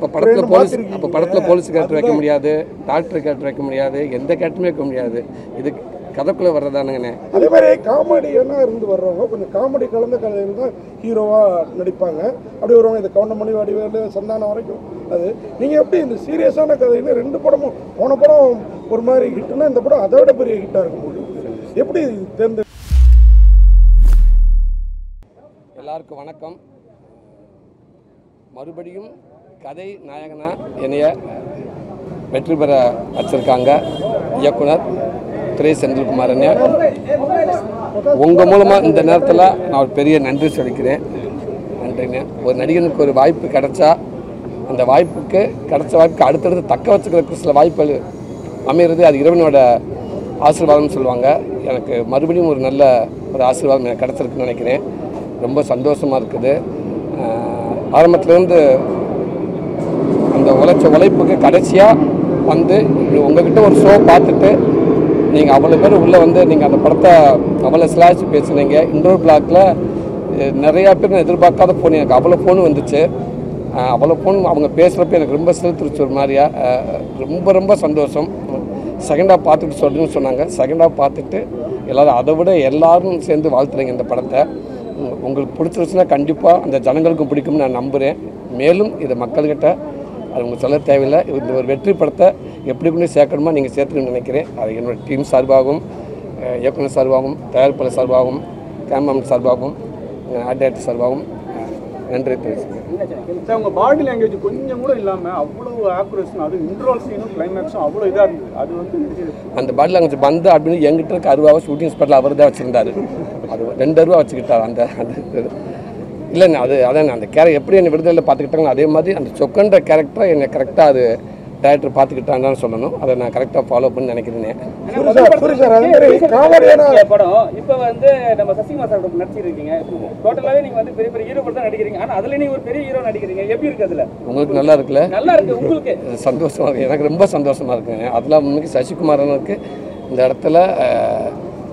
அப்போ படத்தில் போலீஸ் அப்போ படத்தில் போலீஸ் கேரக்டர் வைக்க முடியாது டாக்டர் கேரக்டர் வைக்க முடியாது எந்த கேரக்டருமே வைக்க முடியாது இது கதைக்குள்ளே வர்றதானுங்கண்ணே அதே மாதிரி காமெடியனா இருந்து வர்றவங்க கொஞ்சம் காமெடி கலந்த கதையில் தான் ஹீரோவா நடிப்பாங்க அப்படி வருவாங்க இந்த கவுண்டமணி வடிவேலு சந்தானம் வரைக்கும் அது நீங்க எப்படி இந்த சீரியஸான கதையில ரெண்டு படமும் போன படம் ஒரு மாதிரி ஹிட்னா இந்த படம் அதை விட பெரிய ஹிட்டா இருக்கும் உங்களுக்கு எப்படி தேர்ந்து எல்லாருக்கும் வணக்கம் மறுபடியும் கதை நாயகனா என்னைய வெற்றி பெற வச்சிருக்காங்க இயக்குனர் திரை செந்தில்குமார் அண்ணே உங்கள் மூலமாக இந்த நேரத்தில் நான் ஒரு பெரிய நன்றி சொல்லிக்கிறேன் நன்றிங்க ஒரு நடிகனுக்கு ஒரு வாய்ப்பு கிடைச்சா அந்த வாய்ப்புக்கு கிடைச்ச வாய்ப்புக்கு அடுத்தடுத்து தக்க வச்சுக்கிறதுக்கு சில வாய்ப்புகள் அமைகிறது அது இறைவனோட ஆசீர்வாதம்னு சொல்லுவாங்க எனக்கு மறுபடியும் ஒரு நல்ல ஒரு ஆசீர்வாதம் எனக்கு கிடச்சிருக்குன்னு நினைக்கிறேன் ரொம்ப சந்தோஷமாக இருக்குது ஆஹ் ஆரம்பத்துலேருந்து அந்த உழைச்ச உழைப்புக்கு கடைசியாக வந்து உங்ககிட்ட ஒரு ஷோ பார்த்துட்டு நீங்கள் அவ்வளோ பேர் உள்ளே வந்து நீங்கள் அந்த படத்தை அவ்வளோ ஸ்லாஷ் பேசுனீங்க இண்டோர் பிளாக்ல நிறையா பேர் நான் எதிர்பார்க்காத ஃபோன் எனக்கு அவ்வளோ ஃபோன் வந்துச்சு அஹ் அவ்வளோ ஃபோன் அவங்க பேசுகிறப்ப எனக்கு ரொம்ப செலுத்துருச்சு ஒரு மாதிரியா அஹ் ரொம்ப ரொம்ப சந்தோஷம் செகண்ட் ஹாஃப் பார்த்துட்டு சொல்லுன்னு சொன்னாங்க செகண்ட் ஹாஃப் பார்த்துட்டு எல்லோரும் அதை விட எல்லாரும் சேர்ந்து வாழ்த்துறீங்க இந்த படத்தை உங்க- உங்களுக்கு பிடிச்சிருச்சுன்னா கண்டிப்பாக அந்த ஜனங்களுக்கும் பிடிக்கும்னு நான் நம்புகிறேன் மேலும் இதை மக்கள்கிட்ட அது உங்களுக்கு சொல்ல தேவையில்லை இந்த ஒரு வெற்றி படத்தை எப்படி கொண்டு சேர்க்கணுமோ நீங்கள் சேர்த்துக்கணும்னு நினைக்கிறேன் அது என்னோட டீம் சார்பாகவும் அஹ் இயக்குனர் சார்பாகவும் தயாரிப்பாளர் சார்பாகவும் கேமராமேன் சார்பாகவும் ஆர்ட் சார்பாகவும் அஹ் நன்றி தெரிவிச்சுக்கிறேன் சார் உங்க பாடி லாங்குவேஜ் கொஞ்சம் கூட இல்லாம அவ்வளவு ஆக்குரேஷன் அது இன்ட்ரோல் சீனும் கிளைமேக்ஸும் அவ்வளவு இதா இருந்தது அது வந்து நடிச்சிருக்கு அந்த பாடி லாங்குவேஜ் வந்து அப்படின்னு எங்கிட்ட இருக்க அருவாவை ஷூட்டிங் ஸ்பாட்டில் அவர் தான் வச்சுருந்தாரு அது ரெண்டு அருவா வச்சுக்கிட்டார் அந்த அந்த இது. இல்லைண்ணே அது அதான் அந்த கேரக்டர் எப்படி என்னை விடுதலையில் பார்த்துக்கிட்டாங்களோ அதே மாதிரி அந்த சொக்கன்ற கேரக்டரை என்னை கரெக்டாக அது டேரக்டர் பார்த்துக்கிட்டான்னு சொல்லணும் அதை நான் கரெக்டாக ஃபாலோ பண்ணி நினைக்கிறேனே சூரி சார் சூரி சார் அதே மாதிரி காமெடியான இந்த படம் இப்போ வந்து நம்ம சசிகுமார் சார் நடிச்சிருக்கீங்க டோட்டலாவே நீங்க வந்து பெரிய பெரிய ஹீரோ தான் நடிக்கிறீங்க ஆனா அதுல நீங்க ஒரு பெரிய ஹீரோ நடிக்கிறீங்க எப்படி இருக்கு அதுல உங்களுக்கு நல்லா இருக்குல்ல நல்லா இருக்கு உங்களுக்கு சந்தோஷமாக இருக்கு எனக்கு ரொம்ப சந்தோஷமாக இருக்குங்க அதெல்லாம் உண்மைக்கு சசிகுமாரனுக்கு இந்த இடத்துல அஹ்,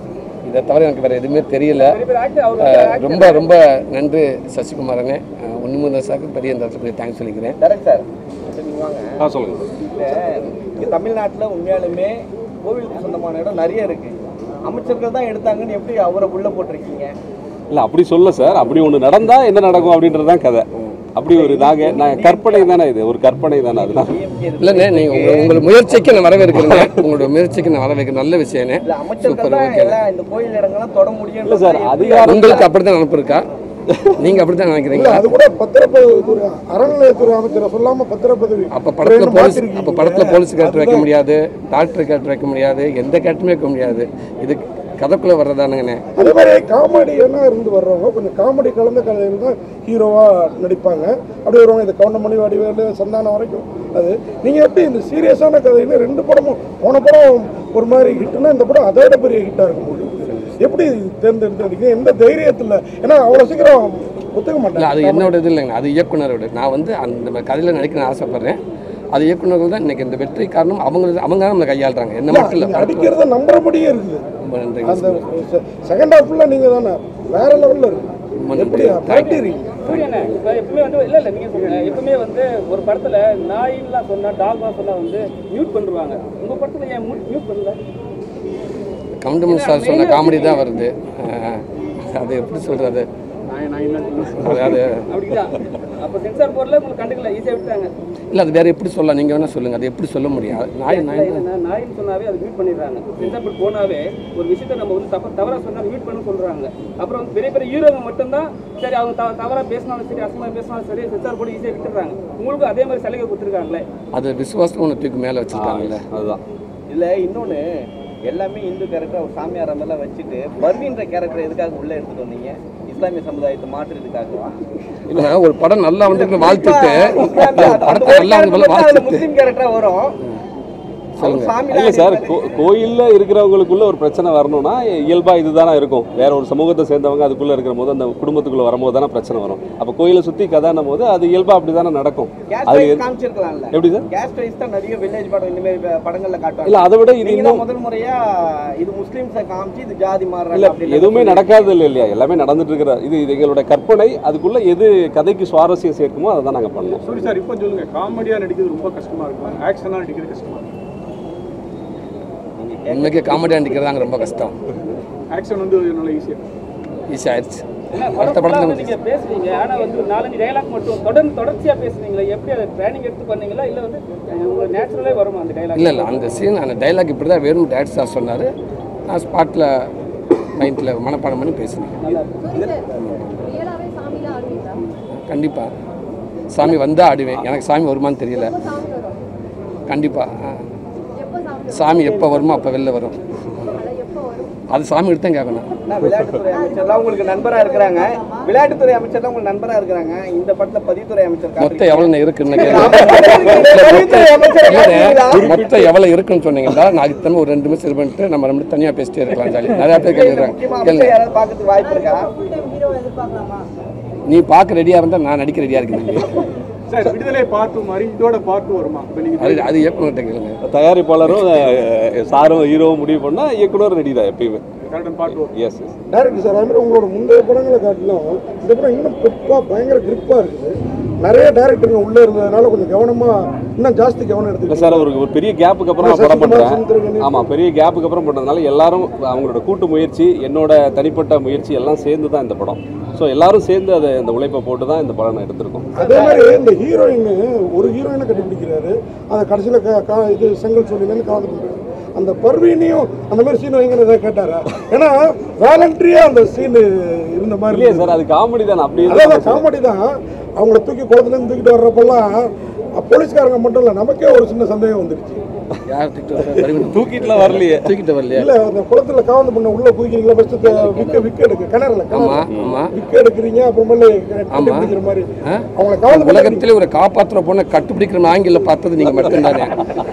இதை தவிர எனக்கு வேறு எதுவுமே தெரியல பெரிய பெரிய ஆக்டர் அவர் அஹ், ரொம்ப ரொம்ப நன்றி சசிகுமாரனே உண்மைதான் சாருக்கு பெரிய இந்த இடத்துல தேங்க்ஸ் சொல்லிக்கிறேன் டேரக்ட் சார் சரி, நீங்க வாங்க ஆ சொல்லுங்கள் இல்ல, இங்க தமிழ்நாட்டுல உண்மையாலுமே கோவிலுக்கு சொந்தமான இடம் நிறைய இருக்கு அமைச்சர்கள் தான் எடுத்தாங்கன்னு எப்படி அவரை உள்ள போட்டிருக்கீங்க இல்லை அப்படி சொல்ல சார் அப்படி ஒன்று நடந்தா என்ன நடக்கும் அப்படின்றது தான் கதை அப்படி ஒரு நாங்க நான் கற்பனை தானே இது ஒரு கற்பனை தானே அதெல்லாம் இல்லைண்ணே நீங்கள் உங்கள் உங்கள் முயற்சிக்கு நான் வரவேற்கிறேங்க உங்களோட முயற்சிக்கு நான் வரவேற்கிறேன் நல்ல விஷயண்ணே இல்ல அமைச்சர்கள் சூப்பர் தான் ஓகே எல்லாம் இந்த கோயில் இடங்கள்லாம் தொட முடியும் இல்லை சார் அதிகாரம் உங்களுக்கு அப்படி தான் நினப்பு இருக்கா நீங்கள் அப்படி தான் இல்ல நினைக்கிறீங்களா அது கூட பத்திரப்பதிவுத்துறை அறநிலையத்துறை அமைச்சரை சொல்லாம பத்திரப்பதவி அப்போ படத்தில் போலீஸ் அப்போ படத்தில் போலீஸ் கேரக்டர் வைக்க முடியாது டாக்டர் கேரக்டர் வைக்க முடியாது எந்த கேரக்டருமே வைக்க முடியாது இது கதைக்குள்ளே வர்றதானுங்கண்ணே அதே மாதிரி காமெடியனா இருந்து வர்றவங்க கொஞ்சம் காமெடி கலந்த கதையில் தான் ஹீரோவா நடிப்பாங்க அப்படி வருவாங்க இந்த கவுண்டமணி வடிவேலு சந்தானம் வரைக்கும் அது நீங்க எப்படி இந்த சீரியஸான கதையில ரெண்டு படமும் போன படம் ஒரு மாதிரி ஹிட்னா இந்த படம் அதை விட பெரிய ஹிட்டா இருக்கும் உங்களுக்கு எப்படி தேர்ந்தெடுத்தீங்க எந்த தைரியத்துல ஏன்னா அவ்வளவு சீக்கிரம் ஒத்துக்க இல்லை மாட்டாங்க அது என்னோட இது இல்லைங்க அது இயக்குனரோட நான் வந்து அந்த கதையில் நடிக்கணும்னு ஆசைப்பட்றேன் அது இயக்குனர்கள் தான் இன்னைக்கு இந்த வெற்றி காரணம் அவங்க அவங்க தான் நம்மளை கையாளுறாங்க என்ன மட்டும் இல்லை நீங்க அடிக்கிறத நம்புறபடியே இருக்குது ரொம்ப நன்றிங்க அந்த செகண்ட் ஹாஃப்ல நீங்க தானே வேற லெவல்ல இருக்கு ரொம்ப நன்றி. எப்படி மிரட்டிடுறீங்க சூரியனே இப்போ எப்பவுமே வந்து இல்ல இல்ல நீங்க சொல்லுங்க எப்பவுமே வந்து ஒரு படத்துல நாயின்லாம் சொன்னா டாக்லாம் சொன்னா வந்து மியூட் பண்ணிருவாங்க உங்க படத்துல ஏன் மியூட் பண்ணல கவுண்டமணி சார் சொன்ன காமெடி தான் வருது அஹ், அது எப்படி சொல்கிறது நான் நான் என்ன சொல்லுவேன் அது அப்படிங்களா அப்ப சென்சார் போர்டில் உங்களுக்கு கண்டுக்கல ஈஸியா விட்டாங்க இல்லை அது வேற எப்படி சொல்லலாம் நீங்கள் வேணால் சொல்லுங்கள் அது எப்படி சொல்ல முடியும் அது நாய் நாய் என்னன்னா நாயின்னு சொன்னாவே அது மியூட் பண்ணிடுறாங்க சென்சார் போர்ட் போனாவே ஒரு விஷயத்தை நம்ம வந்து தப்ப தவறா சொன்னா மியூட் பண்ண சொல்றாங்க அப்புறம் வந்து பெரிய பெரிய ஹீரோங்க மட்டும்தான் சரி அவங்க தவ- தவறா பேசினாலும் சரி அசமா பேசினாலும் சரி சென்சார் போர்டு ஈஸியாக விட்டுறாங்க உங்களுக்கும் அதே மாதிரி சலுகை கொடுத்துருக்காங்களே அது விசுவாசம் ஒன்று தூக்கி மேலே வச்சுருக்காங்கல்ல அதுதான் இல்ல இன்னொன்னு எல்லாமே இந்து கேரக்டர் ஒரு சாமியார் எல்லாம் வச்சுட்டு பர்வீன்ற கேரக்டர் எதுக்காக உள்ள எடுத்துட்டு வந்தீங்க இஸ்லாமிய சமுதாயத்தை மாற்றுறதுக்காகவா இல்லை ஒரு படம் நல்லா வந்து வாழ்த்துட்டு இஸ்லாமிய- படத்தை நல்லா வந்து அதுல வாழ்த்துட்டு முஸ்லீம் கேரக்டரா வரும் சொல்லுங்க இல்லை சார் கோ கோயிலில் இருக்கிறவங்களுக்குள்ள ஒரு பிரச்சனை வரணும்னா இயல்பாக இதுதானே இருக்கும் வேற ஒரு சமூகத்தை சேர்ந்தவங்க அதுக்குள்ளே இருக்கிற போது அந்த குடும்பத்துக்குள்ளே வரும்போது தானே பிரச்சனை வரும் அப்போ கோயிலை சுற்றி கதான போது அது இயல்பாக அப்படி தானே நடக்கும் கேஸ்ட் அது வைஸ் எது- காமிச்சிருக்கலாம்ல எப்படி சார் கேஸ்ட் வைஸ் தான் நிறைய வில்லேஜ் படம் இந்த மாதிரி ப- படங்கள்ல காட்டுவாங்க இல்லை அதை விட இது நீங்க இன்னும் தான் முதல் முறையா இது முஸ்லிம்ஸை காமிச்சு இது ஜாதி இல்ல மாறுறாங்க எதுவுமே நடக்காது இல்லை இல்லையா எல்லாமே நடந்துட்டு இருக்கிற இது இது எங்களோட கற்பனை அதுக்குள்ள எது கதைக்கு சுவாரஸ்யம் சேர்க்குமோ அதை தான் நாங்கள் பண்ணோம் சூரி சார் இப்போ சொல்லுங்க காமெடியா நடிக்கிறது ரொம்ப கஷ்டமா இருக்கும் ஆக்ஷனா நடிக்கிறது கஷ்டமா இருக்கும் உண்மைக்கு காமெடியாக நடிக்கிறதாங்க ரொம்ப கஷ்டம் ஆக்ஷன் வந்து நல்லா ஈஸியா ஈஸி ஆயிடுச்சு இல்ல, அடுத்த படம் படத்துல ஃபுல்லாவே நீங்க பேசுறீங்க ஆனா வந்து ஒரு நாலஞ்சு டைலாக் மட்டும் தொடர்ந்து தொடர்ச்சியா பேசுறீங்களா எப்படி அதை ட்ரைனிங் எடுத்து பண்ணீங்களா இல்ல வந்து உங்களுக்கு நேச்சுரலே வருமா அந்த டைலாக் இல்லை இல்லை அந்த சீன் அந்த டைலாக் இப்படி தான் வெறும் டேட் சார் சொன்னார் நான் ஸ்பாட்டில் மைண்டில் மனப்பாடம் பண்ணி பேசினேன் ரியலாவே சாமிலாம் ஆடுவீங்களா கண்டிப்பாக சாமி வந்தால் ஆடுவேன் எனக்கு சாமி வருமான்னு தெரியல எப்போ சாமி வரும் கண்டிப்பாக எப்போ சாமி வரும் சாமி எப்போ வருமோ அப்போ வெளில வரும் அதான் எப்போ வரும் அது சாமி எடுத்து தான் கேட்கணும் நான் விளையாட்டுத்துறை அமைச்சர்லாம் உங்களுக்கு நண்பரா இருக்கிறாங்க விளையாட்டுத்துறை அமைச்சர்லாம் உங்களுக்கு நண்பரா இருக்கிறாங்க இந்த படத்துல பதிவுத்துறை அமைச்சர் மொத்தம் எவ்வளோ இருக்குன்னு பதிவுத்துறை அமைச்சர் காட்டுறீங்களா? மொத்தம் எவ்வளோ இருக்குன்னு சொன்னீங்கன்னா நான் அதுக்கு தகுந்த ஒரு ரெண்டு நிமிஷம் இது பண்ணிட்டு நம்ம ரெண்டு தனியாக பேசிட்டே இருக்கலாம் ஜாலி நிறையா பேர் கேட்குறாங்க முக்கியமா கேளுங்க அமைச்சர் யாராவது பார்க்கறதுக்கு வாய்ப்பு இருக்கா நீ பார்க்க ரெடியாக இருந்தால் நான் நடிக்க ரெடியாக இருக்கேன் சார் விடுதலை பார்த்து மாதிரி இதோட பார்த்து வருமா இப்போ நீங்க அது அது இயக்குனர்கிட்ட கேளுங்க தயாரிப்பாளரும் அஹ், சாரும் ஹீரோவும் முடிவு பண்ணா இயக்குனர் ரெடி தான் எப்பயுமே கரெக்டாக பார்த்து வரும் எஸ் எஸ் டேரக்டர் சார் அது மாதிரி உங்களோட முந்தைய படங்களை காட்டிலும் இந்த படம் இன்னும் பெப்பா பயங்கர கிரிப்பாக இருக்குது நிறைய டேரக்டருங்க உள்ளே இருந்ததுனால கொஞ்சம் கவனமாக இன்னும் ஜாஸ்தி கவனம் இல்லை எடுத்துக்கிட்டு சார் ஒரு ஒரு பெரிய கேப்புக்கு அப்புறம் நான் படம் சசிகுமார் பண்ணுறேன் சுந்தரகணி. ஆமாம் பெரிய கேப்புக்கு அப்புறம் பண்ணுறதுனால எல்லாரும் அவங்களோட கூட்டு முயற்சி என்னோட தனிப்பட்ட முயற்சி எல்லாம் சேர்ந்து தான் இந்த படம் ஸோ எல்லாரும் சேர்ந்து அதை இந்த உழைப்பை போட்டு தான் இந்த படம் எடுத்திருக்கோம் அதே மாதிரி இந்த ஹீரோயின் ஒரு ஹீரோயினை கண்டுபிடிக்கிறாரு அதை கடைசியில் க க- இது செங்கல் சொல்லிலேருந்து காதல் பண்ணுறாரு அந்த பர்வீனையும் அந்த மாதிரி சீன் வைங்கன்னு ஏதாவது கேட்டாரா ஏன்னா வாலண்டரியா அந்த சீன் இருந்த மாதிரி இல்லையே இருந்தது. சார் அது காமெடி தான் அப்படியே அதாவது காமெடி தான் அவங்கள தூக்கி குளத்துலேருந்து தூக்கிட்டு வர்றப்பெல்லாம் அஹ், போலீஸ்காரங்க மட்டும் இல்லை நமக்கே ஒரு சின்ன சந்தேகம் வந்துருச்சு யார் தூக்கிட்டு வருவா? தூக்கிட்டுலாம் வரலையே தூக்கிட்டு வரலையா இல்ல அந்த குளத்துல காவந்து பண்ண உள்ள குதிக்கிறீங்களா ஃபர்ஸ்ட் விக்க விக்க எடுக்க கிணறுல ஆமா ஆமா விக்க எடுக்கிறீங்க அப்புறமேல கட்டி பிடிக்கிற மாதிரி ஆ? அவங்கள காவந்து பண்ண உலகத்திலே ஒரு காப்பாற்றுற பொண்ணை கட்டுப்பிடிக்கிற ஆங்கில பார்த்தது நீங்க மட்டும்தானே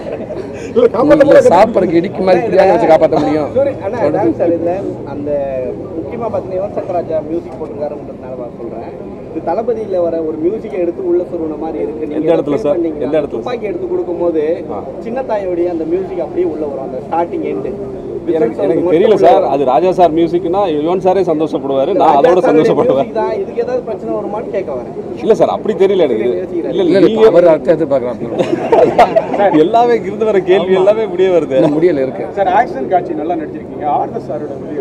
இல்ல காப்பாத்த இல்ல, சாப்பாடுக்கு இடிக்கு மாதிரி பிரியாணி வச்சு காப்பாற்ற முடியும் சூரி அண்ணா அதான் சார் இதுல அந்த முக்கியமா பார்த்தீங்கன்னா யுவன் சங்கர் ராஜா மியூசிக் போட்டிருக்காருன்றதுனால நான் சொல்றேன் இது தளபதியில வர ஒரு மியூசிக்கை எடுத்து உள்ள சொருன மாதிரி இருக்கு நீங்க எந்த இடத்துல feel சார்? பண்ணீங்களா? எந்த இடத்துல சார்? துப்பாக்கி எடுத்து கொடுக்கும்போது சின்ன தாயோடைய அந்த மியூசிக் அப்படியே உள்ள வரும் அந்த ஸ்டார்டிங் எண்டு எனக்கு எனக்கு தெரியல சார் அது ராஜா சார் மியூசிக்னா யுவன் சாரே சந்தோஷப்படுவாரு நான் அதோட சந்தோஷப்படுவேன் தான் இதுக்கு ஏதாவது பிரச்சனை வருமான்னு கேட்க வரேன் இல்ல சார் அப்படி தெரியல எனக்கு இல்ல இல்ல இல்ல இல்ல நீங்க அவர் அர்த்தம் எதிர்பார்க்கலாம் எல்லாமே இருந்து வர கேள்வி எல்லாமே இப்படியே வருது இன்னும் முடியல இருக்கு சார் ஆக்ஷன் காட்சி நல்லா நடிச்சிருக்கீங்க ஆர்டர் சாரோட வெளியே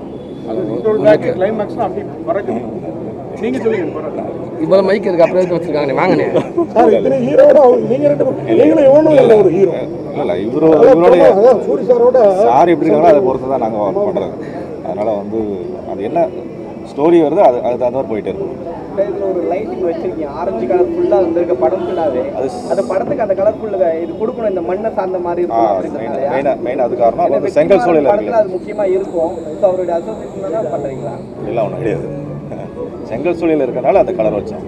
அது இன்ட்ரோல் பேக் கிளைமேக்ஸ்லாம் அப்படி பறக்குது நீங்க சொல்லுங்க பரவாயில்ல இவ்வளவு மைக் இருக்கு அப்புறம் எதுக்கு வச்சிருக்காங்க வாங்கினே சார் இத்தனை ஹீரோட அவங்க- நீங்க ரெண்டு பேரும் நீங்களும் இவனும் இல்லை ஒரு ஹீரோ இல்லை இவரு இவருடைய அதான் சூரி சாரோட சார் எப்படி இருக்காங்களோ அதை பொறுத்து தான் நாங்கள் ஒர்க் பண்ணுறது அதனால் வந்து அது என்ன ஸ்டோரி வருதோ அது அது தகுந்த மாதிரி போயிட்டே இருக்கும் இதுல ஒரு லைட்டிங் வச்சிருக்கீங்க ஆரஞ்சு கலர் ஃபுல்லா வந்திருக்க படம் ஃபுல்லாவே அந்த படத்துக்கு அந்த கலர் ஃபுல்ல இது கொடுக்கணும் இந்த மண்ணை சார்ந்த மாதிரி ஆ இருக்கும் மெயின் அப்படின்றதுனாலயா? மெயின் மெயின் அது காரணம் ஏன்னா அது செங்கல் சூழலில் படத்துல இருக்குல்ல அது முக்கியமா இருக்கும் ஸோ அவருடைய அசோசியேஷன் தான் பண்றீங்களா இல்லை ஒன்றும் கிடையாது செங்கல் சூழலில் இருக்கனால அந்த கலர் வச்சேன்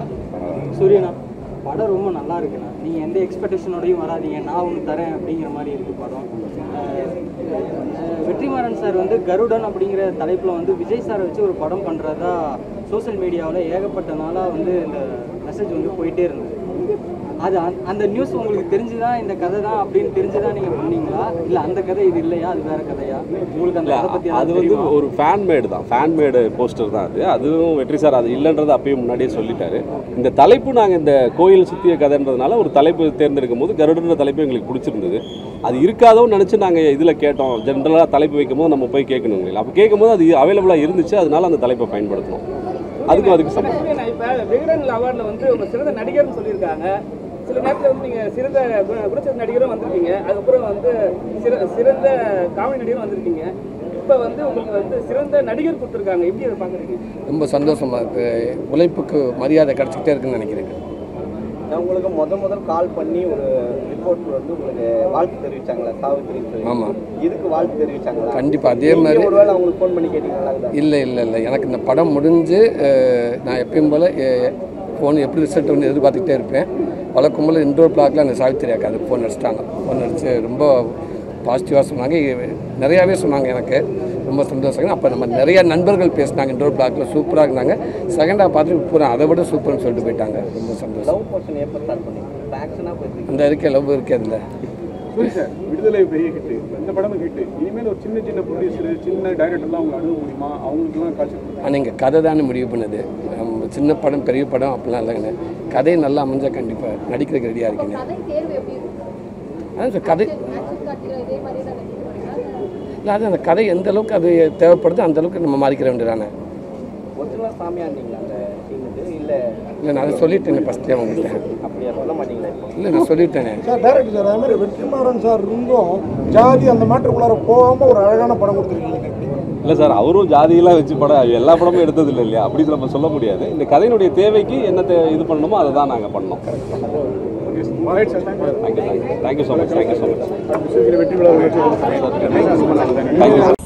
சூரியனா படம் ரொம்ப நல்லா இருக்குண்ணா நீங்கள் எந்த எக்ஸ்பெக்டேஷனோடையும் வராதீங்க நான் ஒன்று தரேன் அப்படிங்கிற மாதிரி இருக்கு படம் அஹ் அஹ் வெற்றிமாறன் சார் வந்து கருடன் அப்படிங்கிற தலைப்பில் வந்து விஜய் சாரை வச்சு ஒரு படம் பண்ணுறதா சோஷியல் மீடியாவில் ஏகப்பட்ட நாளாக வந்து இந்த மெசேஜ் வந்து போயிட்டே இருந்தது அது அந்த- அந்த நியூஸ் உங்களுக்கு தெரிஞ்சுதான் இந்த கதை தான் அப்படின்னு தெரிஞ்சுதான் நீங்கள் பண்ணீங்களா இல்லை அந்த கதை இது இல்லையா அது வேற கதையா உங்களுக்கு அந்த இல்ல கதை பற்றி அது வந்து ஒரு ஃபேன் மேடு தான் ஃபேன் மேடு போஸ்டர் தான் அது அதுவும் வெற்றி சார் அது இல்லைன்றது அப்பயே முன்னாடியே சொல்லிட்டாரு இந்த தலைப்பு நாங்கள் இந்த கோயில் சுற்றிய கதைன்றதுனால ஒரு தலைப்பு தேர்ந்தெடுக்கும் போது கருடன்ற தலைப்பு எங்களுக்கு பிடிச்சிருந்தது அது இருக்காதோன்னு நினச்சி நாங்கள் இதில் கேட்டோம் ஜென்ரலாக தலைப்பு வைக்கும் போது நம்ம போய் கேட்கணும் இல்லைங்களா அப்போ கேட்கும்போது அது அவைலபிளாக இருந்துச்சு அதனால அந்த தலைப்பை பயன்படுத்தணும் அதுக்கும் அதுக்கு சம்பந்தம் சூரியனா, இப்ப விகடன் அவார்ட்ல வந்து உங்க சிறந்த நடிகர்னு சொல்லியிருக்காங்க சில நேரத்துல வந்து நீங்க சிறந்த குண- குணச்சிறந்த நடிகரும் வந்திருக்கீங்க அதுக்கப்புறம் வந்து சிற- சிறந்த காமெடி நடிகரும் வந்திருக்கீங்க இப்ப வந்து உங்களுக்கு வந்து சிறந்த நடிகர் கொடுத்துருக்காங்க எப்படி அதை பாக்குறீங்க ரொம்ப சந்தோஷமா இருக்கு உழைப்புக்கு மரியாதை கிடைச்சிக்கிட்டே இருக்குன்னு நினைக்கிறேன் நான் உங்களுக்கு முத முதல் கால் பண்ணி ஒரு ரிப்போர்ட் வந்து உங்களுக்கு வாழ்த்து தெரிவிச்சாங்களா சாவித்திரி ஆமா. இதுக்கு வாழ்த்து தெரிவிச்சாங்களா கண்டிப்பா அதே நீங்க மாதிரி ஒருவேளை அவங்களுக்கு ஃபோன் பண்ணி கேட்டீங்களா இல்லை இல்லை இல்லை எனக்கு இந்த படம் முடிஞ்சு அஹ், நான் எப்பயும் போல் ஃபோன் எப்படி ரிசல்ட் வந்து எதிர்பார்த்துக்கிட்டே இருப்பேன் வழக்கம் போல் இன்டோர் பிளாக்ல அந்த சாவித்திரி அக்கா அது ஃபோன் அடிச்சிட்டாங்க ஃபோன் அடிச்சு ரொம்ப பாசிட்டிவாக சொன்னாங்க இ- நிறையாவே சொன்னாங்க எனக்கு ரொம்ப சந்தோஷம் அப்போ நம்ம நிறைய நண்பர்கள் பேசினாங்க இன்டோர் பிளாக்ல சூப்பராக இருந்தாங்க செகண்டாக பார்த்துட்டு பூரா அதை விட சூப்பர்னு சொல்லிட்டு போயிட்டாங்க ரொம்ப சந்தோஷம் லவ் போர்ஷன் எப்போ ஸ்டார்ட் பண்ணீங்க ஆக்ஷனாக போயிட்டு அந்த இருக்கே லவ் இருக்கே அதில் சரி சார் விடுதலை பெரிய ஹிட்டு இந்த படமும் ஹிட்டு இனிமேல் ஒரு சின்ன சின்ன ப்ரொடியூசர் சின்ன டைரக்டர்லாம் அவங்க அணுக முடியுமா அவங்களுக்குலாம் காட்சி ஆனால் இங்கே கதை தானே முடிவு பண்ணுது நம்ம சின்ன படம் பெரிய படம் அப்படிலாம் இல்லைங்கண்ணே கதை நல்லா அமைஞ்சா கண்டிப்பாக நடிக்கிறதுக்கு ரெடியாக இருக்கீங்க கதை தேர்வு எப்படி இருக்கும் அதான் சார் கதை ஆக்ஷன் காட்சிகள் இதே மாதிரி தான் நடிக்க போறீங்களா இல்ல இல்லை அது அந்த கதை எந்த அளவுக்கு அது தேவைப்படுதோ அந்த அளவுக்கு நம்ம மாறிக்கிற வேண்டியதானே ஒரிஜினலாக சாமியாண்டீங்களா அந்த சீனுக்கு இல்லை இல்லை நான் அதை சொல்லிட்டேனே ஃபஸ்ட்டே உங்கள்கிட்ட அப்படியா சொல்ல மாட்டீங்களா இப்போ இல்லை நான் சொல்லிட்டேனே சார் டேரக்டர் சார் அது மாதிரி வெற்றிமாறன் சார் இருந்தும் ஜாதி அந்த மாற்றுக்குள்ளார போகாம ஒரு அழகான படம் கொடுத்துருக்கீங்க எப்படி இல்லை சார் அவரும் ஜாதியெல்லாம் வச்சு படம் எல்லா படமும் எடுத்தது இல்லை இல்லையா அப்படி நம்ம சொல்ல முடியாது இந்த கதையினுடைய தேவைக்கு என்ன தே இது பண்ணணுமோ அதை தான் நாங்கள் பண்ணோம் right sir thank you thank you thank you thank you so much thank you so much வெற்றி விழா தேங்க்யூ சார்